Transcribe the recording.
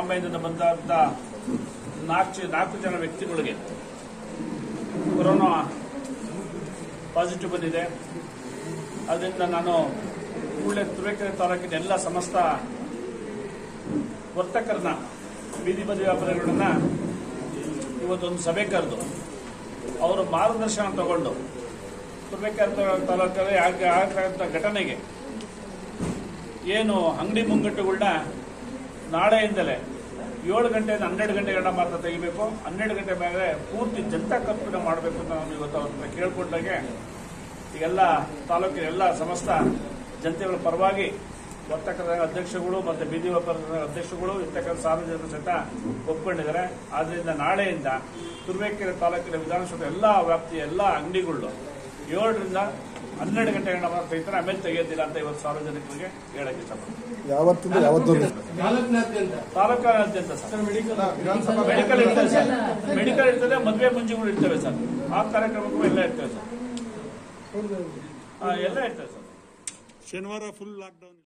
ಬಾಂಬೆಯಿಂದ ಬಂದಂತ ನಾಲ್ಕು ನಾಲ್ಕು ಜನ ವ್ಯಕ್ತಿಗಳಿಗೆ ಕೊರೋನಾ ಪಾಸಿಟಿವ್ ಬಂದಿದೆ ಅದರಿಂದ ನಾನು ಕೂಡಲೇ ತುರುವೇಕೆರೆ ತಾಲೂಕಿನ ಎಲ್ಲ ಸಮಸ್ತ ವರ್ತಕರನ್ನ ಬೀದಿ ಬದಿ ವ್ಯಾಪಾರಿಗಳನ್ನ ಇವತ್ತೊಂದು ಸಭೆ ಕರೆದು ಅವರ ಮಾರ್ಗದರ್ಶನ ತಗೊಂಡು ತುರುವೇಕೆರೆ ತಾಲೂಕಲ್ಲಿ ಆಗ ಆಗತಕ್ಕಂಥ ಘಟನೆಗೆ ಏನು ಅಂಗಡಿ ಮುಂಗಟ್ಟುಗಳನ್ನ ನಾಳೆಯಿಂದಲೇ ಏಳು ಗಂಟೆಯಿಂದ ಹನ್ನೆರಡು ಗಂಟೆ ಗಂಟ ಮಾತ್ರ ತೆಗಿಬೇಕು ಹನ್ನೆರಡು ಗಂಟೆ ಮೇಲೆ ಪೂರ್ತಿ ಜನತಾ ಕರ್ಫ್ಯೂನ ಮಾಡಬೇಕು ಅಂತ ನಾನು ಇವತ್ತು ಅವ್ರ ಹತ್ರ ಕೇಳ್ಕೊಂಡಾಗೆ ಈಗೆಲ್ಲ ತಾಲೂಕಿನ ಎಲ್ಲ ಸಮಸ್ತ ಜನತೆಗಳ ಪರವಾಗಿ ವರ್ತಕರ ಅಧ್ಯಕ್ಷಗಳು ಮತ್ತು ಬೀದಿ ವ್ಯಾಪಾರದ ಅಧ್ಯಕ್ಷಗಳು ಇರ್ತಕ್ಕಂಥ ಸಾರ್ವಜನಿಕರು ಸಹಿತ ಒಪ್ಕೊಂಡಿದ್ದಾರೆ ಆದ್ದರಿಂದ ನಾಳೆಯಿಂದ ತುರುವೇಕೆರೆ ತಾಲೂಕಿನ ವಿಧಾನಸಭೆ ಎಲ್ಲ ವ್ಯಾಪ್ತಿಯ ಎಲ್ಲ ಅಂಗಡಿಗಳು ಏಳರಿಂದ ಹನ್ನೆರಡು ಗಂಟೆ ಗಂಟ ಮಾತ್ರ ತೆಗಿತಾರೆ ಆಮೇಲೆ ತೆಗೆಯೋದಿಲ್ಲ ಅಂತ ಇವತ್ತು ಸಾರ್ವಜನಿಕರಿಗೆ ಹೇಳಕ್ಕೆ ಇಷ್ಟಪಡ್ತೀನಿ ಯಾವತ್ತಿಂದ ಯಾವತ್ತೊಂದು ತಾಲೂಕಿನಾದ್ಯಂತ ತಾಲೂಕಾದ್ಯಂತ ಸರ್ ವಿಧಾನಸಭಾ ಮೆಡಿಕಲ್ ಇರ್ತದೆ ಸರ್ ಮೆಡಿಕಲ್ ಇರ್ತದೆ ಮದುವೆ ಮುಂಜಿಗಳು ಇರ್ತವೆ ಸರ್ ಆ ಕಾರ್ಯಕ್ರಮಕ್ಕೂ ಎಲ್ಲ ಇರ್ತವೆ ಸರ್ ಆ, ಎಲ್ಲ ಇರ್ತವೆ ಸರ್ ಶನಿವಾರ ಫುಲ್ ಲಾಕ್ಡೌನ್